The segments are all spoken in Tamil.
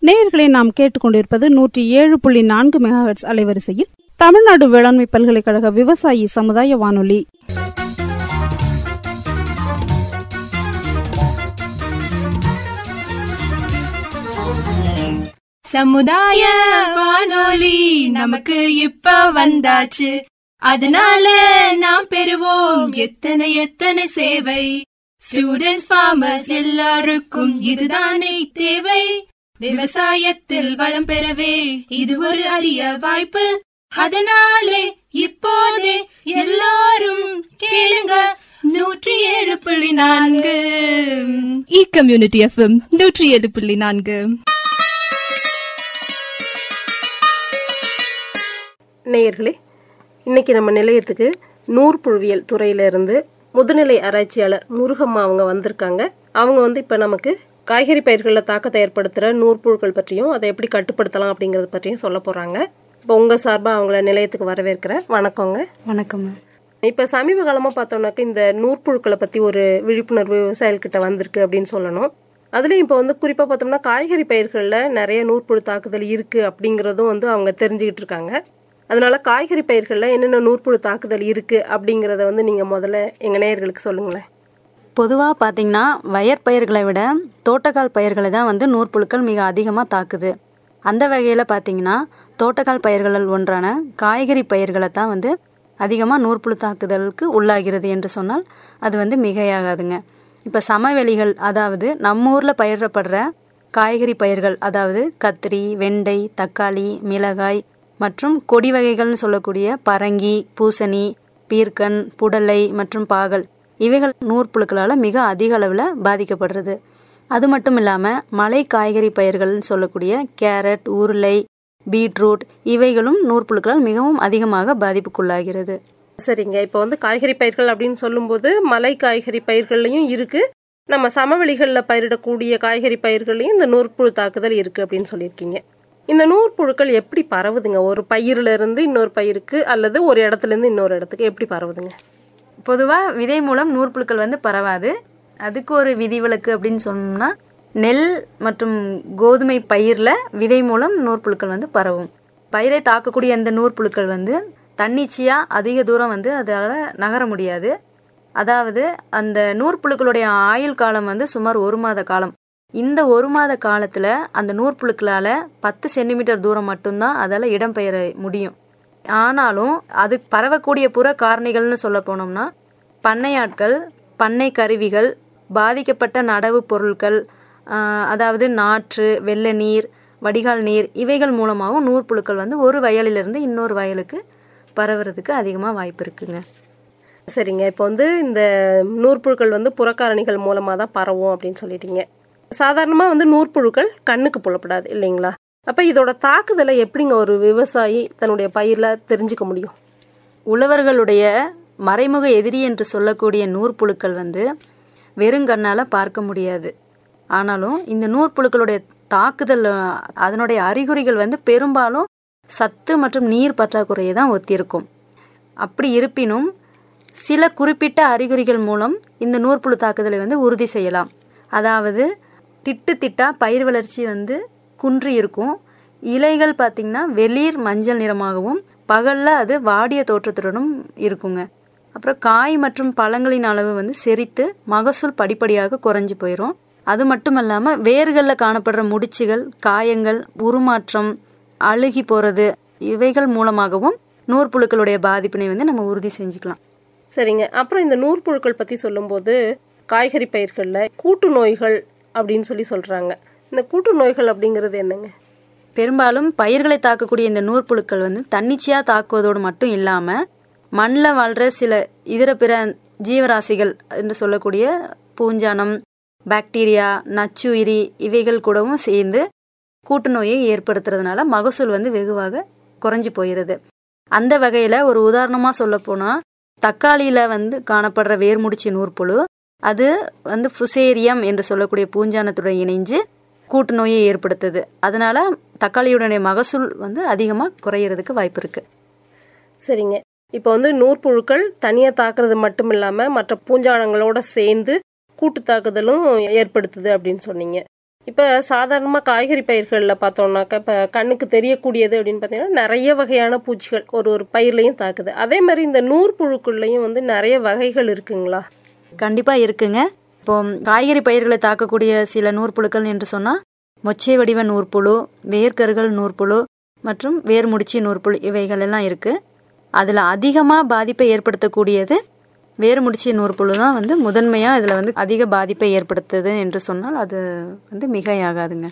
நேயர்களை நாம் கேட்டுக்கொண்டிருப்பது நூற்றி ஏழு புள்ளி நான்கு மெகாஹெட்ஸ் அலைவரிசையில் தமிழ்நாடு வேளாண்மை பல்கலைக்கழக விவசாயி சமுதாய வானொலி சமுதாய வானொலி நமக்கு இப்ப வந்தாச்சு அதனால நாம் பெறுவோம் எத்தனை எத்தனை சேவை ஸ்டூடெண்ட்ஸ் ஃபார்மர்ஸ் எல்லாருக்கும் இதுதானே தேவை விவசாயத்தில் வளம் பெறவே இது ஒரு அரிய வாய்ப்பு அதனாலே இப்போதே எல்லாரும் கேளுங்க நூற்றி ஏழு புள்ளி நான்கு இ கம்யூனிட்டி எஃப்எம் நூற்றி ஏழு புள்ளி நான்கு நேயர்களே இன்னைக்கு நம்ம நிலையத்துக்கு நூற்புழுவியல் துறையிலிருந்து முதுநிலை ஆராய்ச்சியாளர் முருகம்மா அவங்க வந்திருக்காங்க அவங்க வந்து இப்போ நமக்கு காய்கறி பயிர்களில் தாக்கத்தை ஏற்படுத்துகிற நூற்புழுக்கள் பற்றியும் அதை எப்படி கட்டுப்படுத்தலாம் அப்படிங்கிறத பற்றியும் சொல்ல போகிறாங்க இப்போ உங்கள் சார்பாக அவங்கள நிலையத்துக்கு வரவேற்கிறேன் வணக்கங்க வணக்கம் மேம் இப்போ சமீப காலமாக பார்த்தோம்னாக்க இந்த நூற்புழுக்களை பற்றி ஒரு விழிப்புணர்வு விவசாயிகள்கிட்ட வந்திருக்கு அப்படின்னு சொல்லணும் அதுலேயும் இப்போ வந்து குறிப்பாக பார்த்தோம்னா காய்கறி பயிர்களில் நிறைய நூற்புழு தாக்குதல் இருக்குது அப்படிங்கிறதும் வந்து அவங்க தெரிஞ்சுக்கிட்டு இருக்காங்க அதனால காய்கறி பயிர்களில் என்னென்ன நூற்புழு தாக்குதல் இருக்குது அப்படிங்கிறத வந்து நீங்கள் முதல்ல எங்கள் நேயர்களுக்கு சொல்லுங்களேன் பொதுவாக பார்த்தீங்கன்னா வயற் பயிர்களை விட தோட்டக்கால் பயிர்களை தான் வந்து நூற்புழுக்கள் மிக அதிகமாக தாக்குது அந்த வகையில் பார்த்தீங்கன்னா தோட்டக்கால் பயிர்களில் ஒன்றான காய்கறி பயிர்களை தான் வந்து அதிகமாக நூற்புழு தாக்குதலுக்கு உள்ளாகிறது என்று சொன்னால் அது வந்து மிகையாகாதுங்க இப்போ சமவெளிகள் அதாவது நம்ம ஊரில் பயிரிடப்படுற காய்கறி பயிர்கள் அதாவது கத்திரி வெண்டை தக்காளி மிளகாய் மற்றும் கொடி வகைகள்னு சொல்லக்கூடிய பரங்கி பூசணி பீர்க்கன் புடலை மற்றும் பாகல் இவைகள் நூற்புழுக்களால் மிக அதிக அளவில் பாதிக்கப்படுறது அது மட்டும் இல்லாமல் மலை காய்கறி பயிர்கள்னு சொல்லக்கூடிய கேரட் உருளை பீட்ரூட் இவைகளும் நூற்புழுக்களால் மிகவும் அதிகமாக பாதிப்புக்குள்ளாகிறது சரிங்க இப்போ வந்து காய்கறி பயிர்கள் அப்படின்னு சொல்லும்போது மலை காய்கறி பயிர்கள்லையும் இருக்குது நம்ம சமவெளிகளில் பயிரிடக்கூடிய காய்கறி பயிர்கள்லையும் இந்த நூற்புழு தாக்குதல் இருக்குது அப்படின்னு சொல்லியிருக்கீங்க இந்த நூற்புழுக்கள் எப்படி பரவுதுங்க ஒரு பயிரில் இருந்து இன்னொரு பயிருக்கு அல்லது ஒரு இடத்துல இருந்து இன்னொரு இடத்துக்கு எப்படி பரவுதுங்க பொதுவாக விதை மூலம் நூற்புழுக்கள் வந்து பரவாது அதுக்கு ஒரு விதிவிலக்கு அப்படின்னு சொன்னோம்னா நெல் மற்றும் கோதுமை பயிரில் விதை மூலம் நூற்புழுக்கள் வந்து பரவும் பயிரை தாக்கக்கூடிய அந்த நூற்புழுக்கள் வந்து தன்னிச்சையாக அதிக தூரம் வந்து அதால் நகர முடியாது அதாவது அந்த நூற்புழுக்களுடைய ஆயுள் காலம் வந்து சுமார் ஒரு மாத காலம் இந்த ஒரு மாத காலத்தில் அந்த நூற்புழுக்களால் பத்து சென்டிமீட்டர் தூரம் மட்டும்தான் அதால் இடம்பெயர முடியும் ஆனாலும் அது பரவக்கூடிய புற காரணிகள்னு சொல்ல போனோம்னா பண்ணையாட்கள் பண்ணை கருவிகள் பாதிக்கப்பட்ட நடவு பொருட்கள் ஆஹ், அதாவது நாற்று வெள்ளை நீர் வடிகால் நீர் இவைகள் மூலமாகவும் நூற்புழுக்கள் வந்து ஒரு வயலிலிருந்து இன்னொரு வயலுக்கு பரவுறதுக்கு அதிகமாக வாய்ப்பு இருக்குங்க சரிங்க இப்போ வந்து இந்த நூற்புழுக்கள் வந்து புறக்காரணிகள் மூலமாக தான் பரவும் அப்படின்னு சொல்லிட்டீங்க சாதாரணமாக வந்து நூற்புழுக்கள் கண்ணுக்கு புலப்படாது இல்லைங்களா அப்போ இதோட தாக்குதலை எப்படிங்க ஒரு விவசாயி தன்னுடைய பயிரில் தெரிஞ்சுக்க முடியும் உழவர்களுடைய மறைமுக எதிரி என்று சொல்லக்கூடிய நூற்புழுக்கள் வந்து வெறுங்கண்ணால் பார்க்க முடியாது ஆனாலும் இந்த நூற்புழுக்களுடைய தாக்குதல் அஹ், அதனுடைய அறிகுறிகள் வந்து பெரும்பாலும் சத்து மற்றும் நீர் பற்றாக்குறையை தான் ஒத்திருக்கும் அப்படி இருப்பினும் சில குறிப்பிட்ட அறிகுறிகள் மூலம் இந்த நூற்புழு தாக்குதலை வந்து உறுதி செய்யலாம் அதாவது திட்டு திட்டா பயிர் வளர்ச்சி வந்து குன்றி இருக்கும் இலைகள் பார்த்திங்கன்னா வெளிர் மஞ்சள் நிறமாகவும் பகலில் அது வாடிய தோற்றத்துடனும் இருக்குங்க அப்புறம் காய் மற்றும் பழங்களின் அளவு வந்து செரித்து மகசூல் படிப்படியாக குறைஞ்சி போயிடும் அது மட்டும் இல்லாமல் வேர்களில் காணப்படுற முடிச்சுகள் காயங்கள் உருமாற்றம் அழுகி போகிறது இவைகள் மூலமாகவும் நூற்புழுக்களுடைய பாதிப்பினை வந்து நம்ம உறுதி செஞ்சுக்கலாம் சரிங்க அப்புறம் இந்த நூற்புழுக்கள் பற்றி சொல்லும்போது காய்கறி பயிர்களில் கூட்டு நோய்கள் அப்படின்னு சொல்லி சொல்கிறாங்க இந்த கூட்டு நோய்கள் அப்படிங்கிறது என்னங்க பெரும்பாலும் பயிர்களை தாக்கக்கூடிய இந்த நூற்புழுக்கள் வந்து தன்னிச்சையாக தாக்குவதோடு மட்டும் இல்லாமல் மண்ணில் வாழ்கிற சில இதர பிற ஜீவராசிகள் என்று சொல்லக்கூடிய பூஞ்சானம் பாக்டீரியா நச்சுயிரி இவைகள் கூடவும் சேர்ந்து கூட்டு நோயை ஏற்படுத்துறதுனால மகசூல் வந்து வெகுவாக குறைஞ்சி போயிடுது அந்த வகையில் ஒரு உதாரணமாக சொல்லப்போனால் தக்காளியில் வந்து காணப்படுற வேர்முடிச்சி நூற்புழு அது வந்து ஃபுசேரியம் என்று சொல்லக்கூடிய பூஞ்சானத்துடன் இணைஞ்சு கூட்டு நோயை ஏற்படுத்துது அதனால தக்காளியுடைய மகசூல் வந்து அதிகமாக குறையிறதுக்கு வாய்ப்பு இருக்கு சரிங்க இப்போ வந்து நூற்புழுக்கள் தனியாக தாக்குறது மட்டும் இல்லாமல் மற்ற பூஞ்சானங்களோட சேர்ந்து கூட்டு தாக்குதலும் ஏற்படுத்துது அப்படின்னு சொன்னீங்க இப்போ சாதாரணமாக காய்கறி பயிர்களில் பார்த்தோம்னாக்கா இப்போ கண்ணுக்கு தெரியக்கூடியது அப்படின்னு பார்த்தீங்கன்னா நிறைய வகையான பூச்சிகள் ஒரு ஒரு பயிர்லையும் தாக்குது அதே மாதிரி இந்த நூற்புழுக்கள்லையும் வந்து நிறைய வகைகள் இருக்குங்களா கண்டிப்பாக இருக்குங்க இப்போ காய்கறி பயிர்களை தாக்கக்கூடிய சில நூற்புழுக்கள் என்று சொன்னால் மொச்சை வடிவ நூற்புழு வேர்க்கருகள் நூற்புழு மற்றும் வேர்முடிச்சி நூற்புழு இவைகள் எல்லாம் இருக்குது அதில் அதிகமாக பாதிப்பை ஏற்படுத்தக்கூடியது வேர்முடிச்சி நூற்புழு தான் வந்து முதன்மையாக இதில் வந்து அதிக பாதிப்பை ஏற்படுத்துது என்று சொன்னால் அது வந்து மிகையாகாதுங்க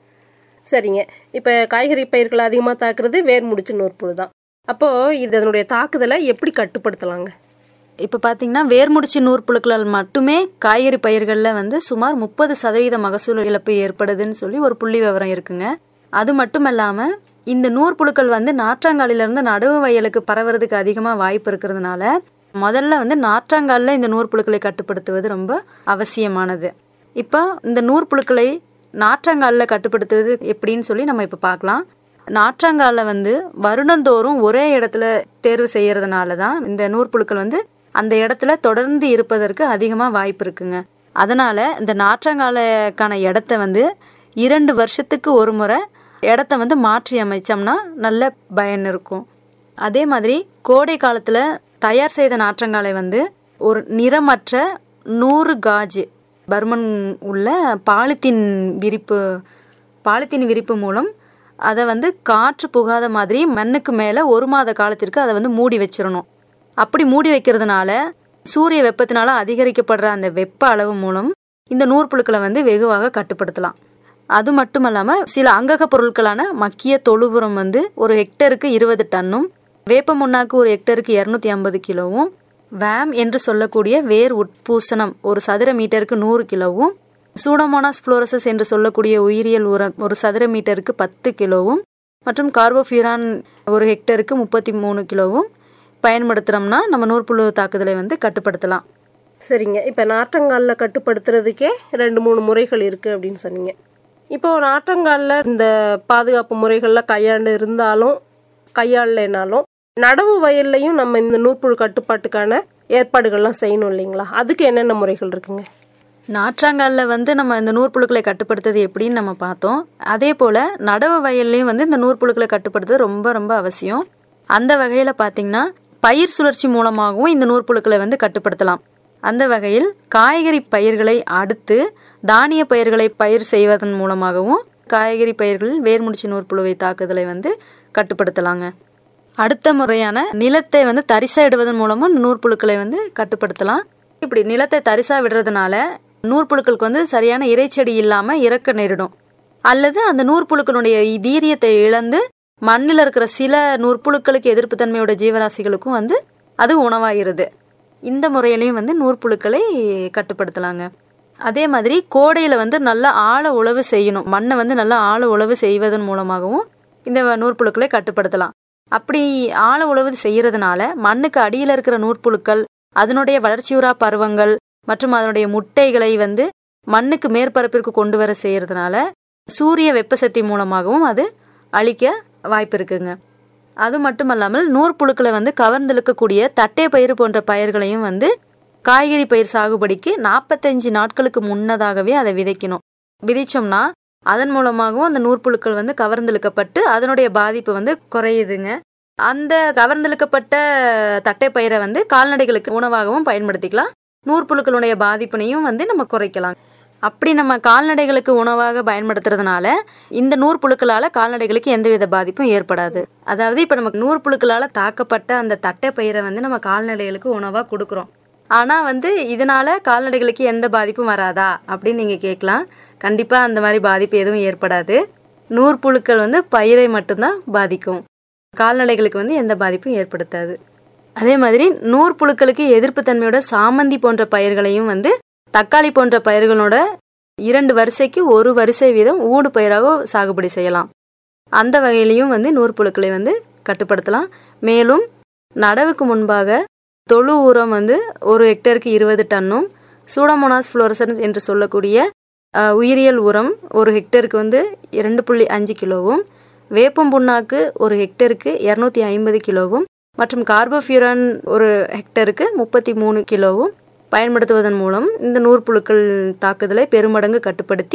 சரிங்க இப்போ காய்கறி பயிர்களை அதிகமாக தாக்குறது வேர் முடிச்சு நூற்புழு தான் அப்போது இதனுடைய தாக்குதலை எப்படி கட்டுப்படுத்தலாங்க இப்போ பார்த்தீங்கன்னா வேர்முடிச்சி நூற்புழுக்களால் மட்டுமே காய்கறி பயிர்களில் வந்து சுமார் முப்பது சதவீத மகசூல் இழப்பு ஏற்படுதுன்னு சொல்லி ஒரு புள்ளி விவரம் இருக்குங்க அது மட்டும் இல்லாமல் இந்த நூற்புழுக்கள் வந்து நாற்றாங்காலிலிருந்து நடுவு வயலுக்கு பரவுறதுக்கு அதிகமாக வாய்ப்பு இருக்கிறதுனால முதல்ல வந்து நாற்றாங்காலில் இந்த நூற்புழுக்களை கட்டுப்படுத்துவது ரொம்ப அவசியமானது இப்போ இந்த நூற்புழுக்களை நாற்றாங்காலில் கட்டுப்படுத்துவது எப்படின்னு சொல்லி நம்ம இப்போ பார்க்கலாம் நாற்றாங்காலில் வந்து வருடந்தோறும் ஒரே இடத்துல தேர்வு செய்யறதுனால தான் இந்த நூற்புழுக்கள் வந்து அந்த இடத்துல தொடர்ந்து இருப்பதற்கு அதிகமாக வாய்ப்பு இருக்குங்க அதனால இந்த நாற்றாங்காலுக்கான இடத்த வந்து இரண்டு வருஷத்துக்கு ஒரு முறை இடத்த வந்து மாற்றி அமைச்சோம்னா நல்ல பயன் இருக்கும் அதே மாதிரி கோடை காலத்தில் தயார் செய்த நாற்றங்காலை வந்து ஒரு நிறமற்ற நூறு காஜ் பர்மன் உள்ள பாலித்தீன் விரிப்பு பாலித்தீன் விரிப்பு மூலம் அதை வந்து காற்று புகாத மாதிரி மண்ணுக்கு மேலே ஒரு மாத காலத்திற்கு அதை வந்து மூடி வச்சிடணும் அப்படி மூடி வைக்கிறதுனால சூரிய வெப்பத்தினால அதிகரிக்கப்படுற அந்த வெப்ப அளவு மூலம் இந்த நூற்புழுக்களை வந்து வெகுவாக கட்டுப்படுத்தலாம் அது மட்டும் இல்லாமல் சில அங்கக பொருட்களான மக்கிய தொழுபுரம் வந்து ஒரு ஹெக்டருக்கு இருபது டன்னும் வேப்ப முன்னாக்கு ஒரு ஹெக்டருக்கு இரநூத்தி ஐம்பது கிலோவும் வேம் என்று சொல்லக்கூடிய வேர் உட்பூசணம் ஒரு சதுர மீட்டருக்கு நூறு கிலோவும் சூடமோனாஸ் ஃப்ளோரசஸ் என்று சொல்லக்கூடிய உயிரியல் உரம் ஒரு சதுர மீட்டருக்கு பத்து கிலோவும் மற்றும் கார்போஃபியூரான் ஒரு ஹெக்டருக்கு முப்பத்தி மூணு கிலோவும் பயன்படுத்துகிறோம்னா நம்ம நூற்புழு தாக்குதலை வந்து கட்டுப்படுத்தலாம் சரிங்க இப்போ நாற்றங்காலில் கட்டுப்படுத்துறதுக்கே ரெண்டு மூணு முறைகள் இருக்குது அப்படின்னு சொன்னீங்க இப்போ நாற்றங்காலில் இந்த பாதுகாப்பு முறைகளில் கையாண்டு இருந்தாலும் கையாளலைனாலும் நடவு வயல்லையும் நம்ம இந்த நூற்புழு கட்டுப்பாட்டுக்கான ஏற்பாடுகள்லாம் செய்யணும் இல்லைங்களா அதுக்கு என்னென்ன முறைகள் இருக்குங்க நாற்றாங்காலில் வந்து நம்ம இந்த நூற்புழுக்களை கட்டுப்படுத்துறது எப்படின்னு நம்ம பார்த்தோம் அதே போல் நடவு வயல்லையும் வந்து இந்த நூற்புழுக்களை கட்டுப்படுத்துறது ரொம்ப ரொம்ப அவசியம் அந்த வகையில் பார்த்தீங்கன்னா பயிர் சுழற்சி மூலமாகவும் இந்த நூற்புழுக்களை வந்து கட்டுப்படுத்தலாம் அந்த வகையில் காய்கறி பயிர்களை அடுத்து தானிய பயிர்களை பயிர் செய்வதன் மூலமாகவும் காய்கறி பயிர்களில் வேர்முடிச்சு நூற்புழுவை தாக்குதலை வந்து கட்டுப்படுத்தலாங்க அடுத்த முறையான நிலத்தை வந்து தரிசா இடுவதன் மூலமும் நூற்புழுக்களை வந்து கட்டுப்படுத்தலாம் இப்படி நிலத்தை தரிசா விடுறதுனால நூற்புழுக்களுக்கு வந்து சரியான இறைச்செடி இல்லாம இறக்க நேரிடும் அல்லது அந்த நூற்புழுக்களுடைய வீரியத்தை இழந்து மண்ணில் இருக்கிற சில நூற்புழுக்களுக்கு எதிர்ப்பு தன்மையோட ஜீவராசிகளுக்கும் வந்து அது உணவாயிருது இந்த முறையிலையும் வந்து நூற்புழுக்களை கட்டுப்படுத்தலாங்க அதே மாதிரி கோடையில் வந்து நல்லா ஆழ உழவு செய்யணும் மண்ணை வந்து நல்லா ஆழ உழவு செய்வதன் மூலமாகவும் இந்த நூற்புழுக்களை கட்டுப்படுத்தலாம் அப்படி ஆழ உழவு செய்யறதுனால மண்ணுக்கு அடியில் இருக்கிற நூற்புழுக்கள் அதனுடைய வளர்ச்சியுறா பருவங்கள் மற்றும் அதனுடைய முட்டைகளை வந்து மண்ணுக்கு மேற்பரப்பிற்கு கொண்டு வர செய்யறதுனால சூரிய வெப்பசக்தி மூலமாகவும் அது அழிக்க வாய்ப்பு இருக்குங்க அது மட்டும் இல்லாமல் நூற்புழுக்களை வந்து கவர்ந்தெழுக்கக்கூடிய தட்டை பயிர் போன்ற பயிர்களையும் வந்து காய்கறி பயிர் சாகுபடிக்கு நாற்பத்தஞ்சு நாட்களுக்கு முன்னதாகவே அதை விதைக்கணும் விதைச்சோம்னா அதன் மூலமாகவும் அந்த நூற்புழுக்கள் வந்து கவர்ந்தெழுக்கப்பட்டு அதனுடைய பாதிப்பு வந்து குறையுதுங்க அந்த கவர்ந்தெழுக்கப்பட்ட தட்டை பயிரை வந்து கால்நடைகளுக்கு உணவாகவும் பயன்படுத்திக்கலாம் நூற்புழுக்களுடைய பாதிப்பினையும் வந்து நம்ம குறைக்கலாம் அப்படி நம்ம கால்நடைகளுக்கு உணவாக பயன்படுத்துறதுனால இந்த நூற்புழுக்களால கால்நடைகளுக்கு எந்தவித பாதிப்பும் ஏற்படாது அதாவது இப்போ நமக்கு நூற்புழுக்களால தாக்கப்பட்ட அந்த தட்டை பயிரை வந்து நம்ம கால்நடைகளுக்கு உணவாக கொடுக்குறோம் ஆனால் வந்து இதனால கால்நடைகளுக்கு எந்த பாதிப்பும் வராதா அப்படின்னு நீங்கள் கேட்கலாம் கண்டிப்பாக அந்த மாதிரி பாதிப்பு எதுவும் ஏற்படாது நூற்புழுக்கள் வந்து பயிரை மட்டும்தான் பாதிக்கும் கால்நடைகளுக்கு வந்து எந்த பாதிப்பும் ஏற்படுத்தாது அதே மாதிரி நூற்புழுக்களுக்கு எதிர்ப்பு தன்மையோட சாமந்தி போன்ற பயிர்களையும் வந்து தக்காளி போன்ற பயிர்களோட இரண்டு வரிசைக்கு ஒரு வரிசை வீதம் ஊடு பயிராக சாகுபடி செய்யலாம் அந்த வகையிலையும் வந்து நூற்புழுக்களை வந்து கட்டுப்படுத்தலாம் மேலும் நடவுக்கு முன்பாக தொழு உரம் வந்து ஒரு ஹெக்டருக்கு இருபது டன்னும் சூடமோனாஸ் ஃப்ளோரசன்ஸ் என்று சொல்லக்கூடிய அஹ், உயிரியல் உரம் ஒரு ஹெக்டருக்கு வந்து இரண்டு புள்ளி அஞ்சு கிலோவும் வேப்பம் புண்ணாக்கு ஒரு ஹெக்டருக்கு இரநூத்தி ஐம்பது கிலோவும் மற்றும் கார்போஃபியூரான் ஒரு ஹெக்டருக்கு முப்பத்தி மூணு கிலோவும் பயன்படுத்துவதன் மூலம் இந்த நூற்புழுக்கள் தாக்குதலை பெருமடங்கு கட்டுப்படுத்தி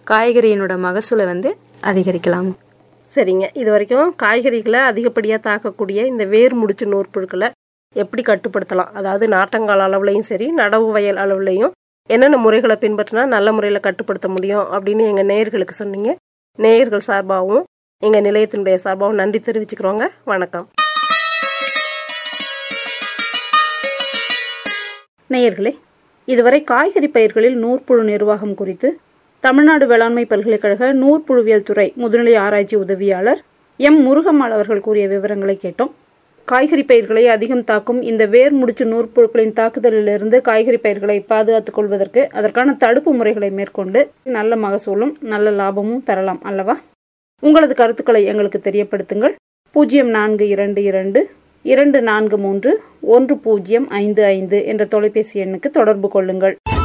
காய்கறியினோட மகசூலை வந்து அதிகரிக்கலாம் சரிங்க இது வரைக்கும் காய்கறிகளை அதிகப்படியாக தாக்கக்கூடிய இந்த வேர் முடிச்சு நூற்புழுக்களை எப்படி கட்டுப்படுத்தலாம் அதாவது நாட்டங்கால் அளவுலையும் சரி நடவு வயல் அளவுலையும் என்னென்ன முறைகளை பின்பற்றினா நல்ல முறையில் கட்டுப்படுத்த முடியும் அப்படின்னு எங்கள் நேயர்களுக்கு சொன்னீங்க நேயர்கள் சார்பாகவும் எங்கள் நிலையத்தினுடைய சார்பாகவும் நன்றி தெரிவிச்சுக்கிறோங்க வணக்கம் நேயர்களே இதுவரை காய்கறி பயிர்களில் நூற்புழு நிர்வாகம் குறித்து தமிழ்நாடு வேளாண்மை பல்கலைக்கழக நூற்புழுவியல் துறை முதுநிலை ஆராய்ச்சி உதவியாளர் எம் முருகம்மாள் அவர்கள் கூறிய விவரங்களை கேட்டோம் காய்கறி பயிர்களை அதிகம் தாக்கும் இந்த வேர் முடிச்சு நூற்புழுக்களின் தாக்குதலிலிருந்து காய்கறி பயிர்களை பாதுகாத்துக் கொள்வதற்கு அதற்கான தடுப்பு முறைகளை மேற்கொண்டு நல்ல மகசூலும் நல்ல லாபமும் பெறலாம் அல்லவா உங்களது கருத்துக்களை எங்களுக்கு தெரியப்படுத்துங்கள் பூஜ்ஜியம் நான்கு இரண்டு இரண்டு இரண்டு நான்கு மூன்று ஒன்று பூஜ்ஜியம் ஐந்து ஐந்து என்ற தொலைபேசி எண்ணுக்கு தொடர்பு கொள்ளுங்கள்